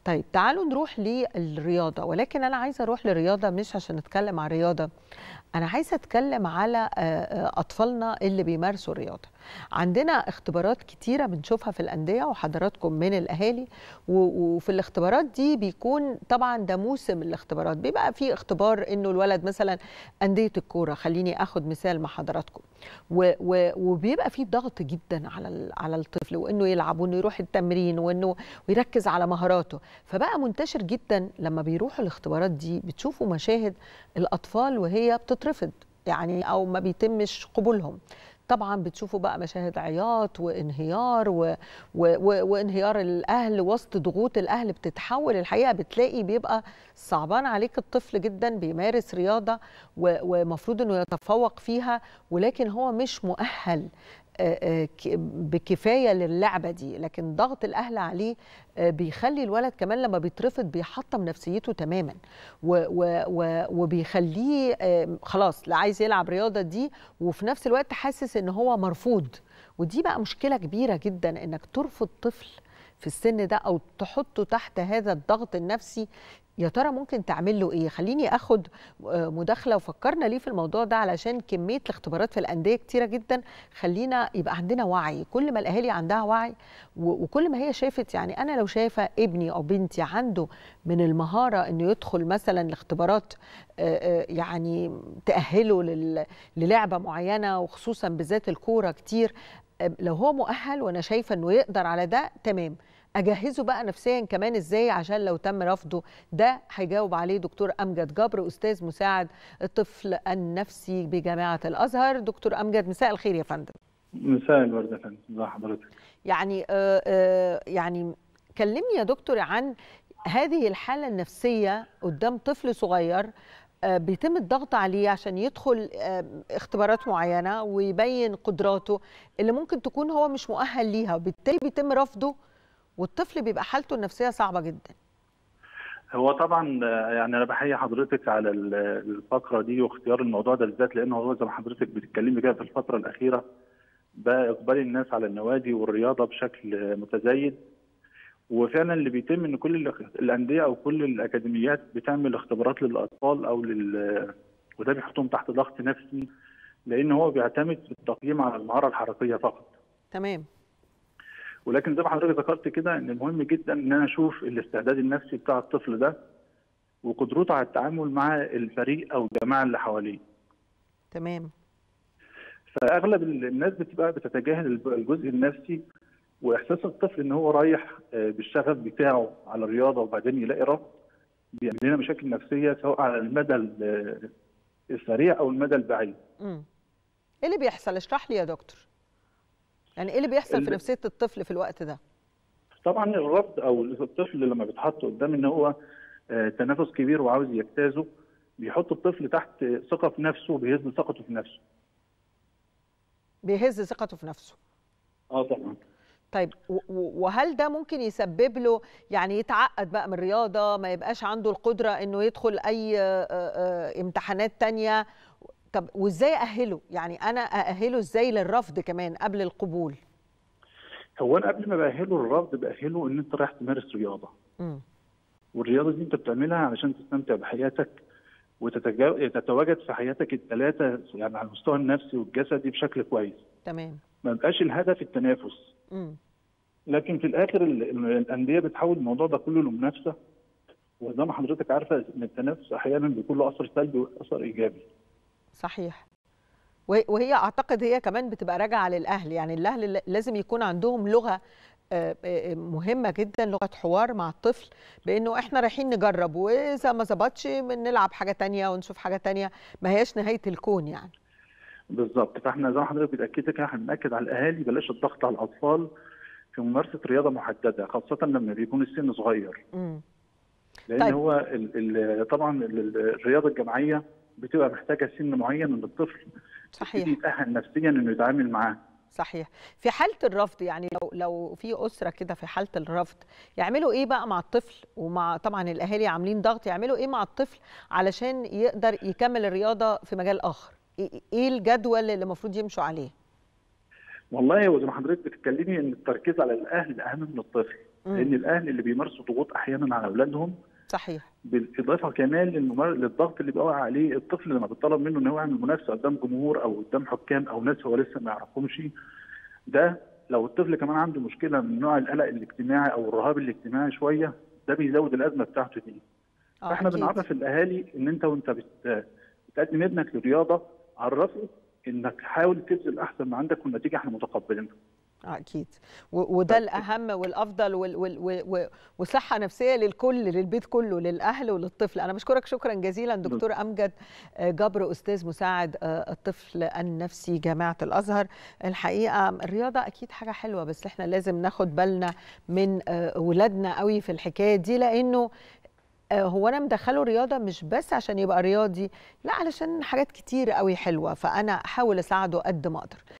طيب تعالوا نروح للرياضه ولكن انا عايزه اروح للرياضه مش عشان نتكلم عن رياضه انا عايزه اتكلم على اطفالنا اللي بيمارسوا الرياضه عندنا اختبارات كتيره بنشوفها في الانديه وحضراتكم من الاهالي وفي الاختبارات دي بيكون طبعا ده موسم الاختبارات بيبقى في اختبار انه الولد مثلا انديه الكوره خليني اخد مثال مع حضراتكم وبيبقى في ضغط جدا على على الطفل وانه يلعب وانه يروح التمرين وانه ويركز على مهاراته فبقى منتشر جدا لما بيروحوا الاختبارات دي بتشوفوا مشاهد الاطفال وهي بتترفض يعني او ما بيتمش قبولهم طبعا بتشوفوا بقى مشاهد عياط وانهيار و... و... و... وانهيار الاهل وسط ضغوط الاهل بتتحول الحقيقه بتلاقي بيبقى صعبان عليك الطفل جدا بيمارس رياضه ومفروض انه يتفوق فيها ولكن هو مش مؤهل بكفايه للعبه دي لكن ضغط الاهل عليه بيخلي الولد كمان لما بيترفض بيحطم نفسيته تماما وبيخليه خلاص لا عايز يلعب رياضه دي وفي نفس الوقت حاسس ان هو مرفوض ودي بقى مشكله كبيره جدا انك ترفض طفل في السن ده او تحطه تحت هذا الضغط النفسي يا ترى ممكن تعمل له ايه خليني اخد مداخله وفكرنا ليه في الموضوع ده علشان كميه الاختبارات في الانديه كتيره جدا خلينا يبقى عندنا وعي كل ما الاهالي عندها وعي وكل ما هي شافت يعني انا لو شايفه ابني او بنتي عنده من المهاره انه يدخل مثلا لاختبارات يعني تاهله للعبه معينه وخصوصا بالذات الكوره كتير لو هو مؤهل وانا شايفه انه يقدر على ده تمام اجهزه بقى نفسيا كمان ازاي عشان لو تم رفضه ده هيجاوب عليه دكتور امجد جبر استاذ مساعد الطفل النفسي بجامعه الازهر دكتور امجد مساء الخير يا فندم مساء الورد يا فندم ازي حضرتك يعني آآ آآ يعني كلمني يا دكتور عن هذه الحاله النفسيه قدام طفل صغير بيتم الضغط عليه عشان يدخل اختبارات معينه ويبين قدراته اللي ممكن تكون هو مش مؤهل ليها وبالتالي بيتم رفضه والطفل بيبقى حالته النفسيه صعبه جدا هو طبعا يعني انا بحيي حضرتك على الفقره دي واختيار الموضوع ده بالذات لانه هو زي ما حضرتك بتتكلمي كده في الفتره الاخيره بقى اقبال الناس على النوادي والرياضه بشكل متزايد وفعلا اللي بيتم ان كل الانديه او كل الاكاديميات بتعمل اختبارات للاطفال او لل وده بيحطهم تحت ضغط نفسي لان هو بيعتمد في التقييم على المهاره الحركيه فقط. تمام. ولكن زي ما حضرتك ذكرت كده ان المهم جدا ان انا اشوف الاستعداد النفسي بتاع الطفل ده وقدرته على التعامل مع الفريق او الجماعه اللي حواليه. تمام. فاغلب الناس بتبقى بتتجاهل الجزء النفسي واحساس الطفل ان هو رايح بالشغف بتاعه على الرياضه وبعدين يلاقي رفض بيعمل لنا مشاكل نفسيه سواء على المدى السريع او المدى البعيد. امم ايه اللي بيحصل؟ اشرح لي يا دكتور. يعني ايه اللي بيحصل في نفسيه الطفل في الوقت ده؟ طبعا الرفض او الطفل لما بيتحط قدام ان هو تنافس كبير وعاوز يجتازه بيحط الطفل تحت ثقه في نفسه وبيهز ثقته في نفسه. بيهز ثقته في نفسه. اه طبعا. طيب وهل ده ممكن يسبب له يعني يتعقد بقى من الرياضه ما يبقاش عنده القدره انه يدخل اي امتحانات تانية طب وازاي اهله يعني انا ااهله ازاي للرفض كمان قبل القبول هو انا قبل ما باهله للرفض باهله ان انت رايح تمارس رياضه م. والرياضه دي انت بتعملها علشان تستمتع بحياتك وتتواجد في حياتك الثلاثه يعني على المستوى النفسي والجسدي بشكل كويس تمام ما يبقاش الهدف التنافس م. لكن في الاخر الانديه بتحول الموضوع ده كله لمنافسه وزي ما حضرتك عارفه ان التنافس احيانا بيكون له اثر سلبي واثر ايجابي صحيح وهي اعتقد هي كمان بتبقى راجعه للاهل يعني الاهل لازم يكون عندهم لغه مهمه جدا لغه حوار مع الطفل بانه احنا رايحين نجرب واذا ما ظبطش نلعب حاجه تانية ونشوف حاجه تانية ما هياش نهايه الكون يعني بالظبط فاحنا زي ما حضرتك بتاكد كده احنا بناكد على الاهالي بلاش الضغط على الاطفال في ممارسه رياضه محدده خاصه لما بيكون السن صغير م. لان طيب. هو ال ال طبعا الرياضه الجماعيه بتبقى محتاجه سن معين من الطفل صحيح يتاهل نفسيا انه يتعامل معاه صحيح في حاله الرفض يعني لو لو في اسره كده في حاله الرفض يعملوا ايه بقى مع الطفل ومع طبعا الاهالي عاملين ضغط يعملوا ايه مع الطفل علشان يقدر يكمل الرياضه في مجال اخر ايه الجدول اللي المفروض يمشوا عليه والله هو زي ما حضرتك بتتكلمي ان التركيز على الاهل اهم من الطفل لان الاهل اللي بيمارسوا ضغوط احيانا على اولادهم صحيح بالاضافه كمان للممار... للضغط اللي بيقع عليه الطفل لما بيطلب منه ان هو يعمل منافسه قدام جمهور او قدام حكام او ناس هو لسه ما يعرفهمش ده لو الطفل كمان عنده مشكله من نوع القلق الاجتماعي او الرهاب الاجتماعي شويه ده بيزود الازمه بتاعته دي آه فاحنا أكيد. بنعرف الاهالي ان انت وانت بت... بتقدم ابنك للرياضه عرفه انك حاول تبذل احسن ما عندك والنتيجه احنا متقبلينها آه اكيد و- وده الاهم والافضل وال- وال- و- و- وصحه نفسيه للكل للبيت كله للاهل وللطفل انا بشكرك شكرا جزيلا دكتور امجد آه، جبر استاذ مساعد آه، الطفل النفسي جامعه الازهر الحقيقه الرياضه اكيد حاجه حلوه بس احنا لازم ناخد بالنا من آه، اولادنا قوي في الحكايه دي لانه آه، هو انا مدخله رياضه مش بس عشان يبقى رياضي لا علشان حاجات كتير قوي حلوه فانا احاول اساعده قد ما اقدر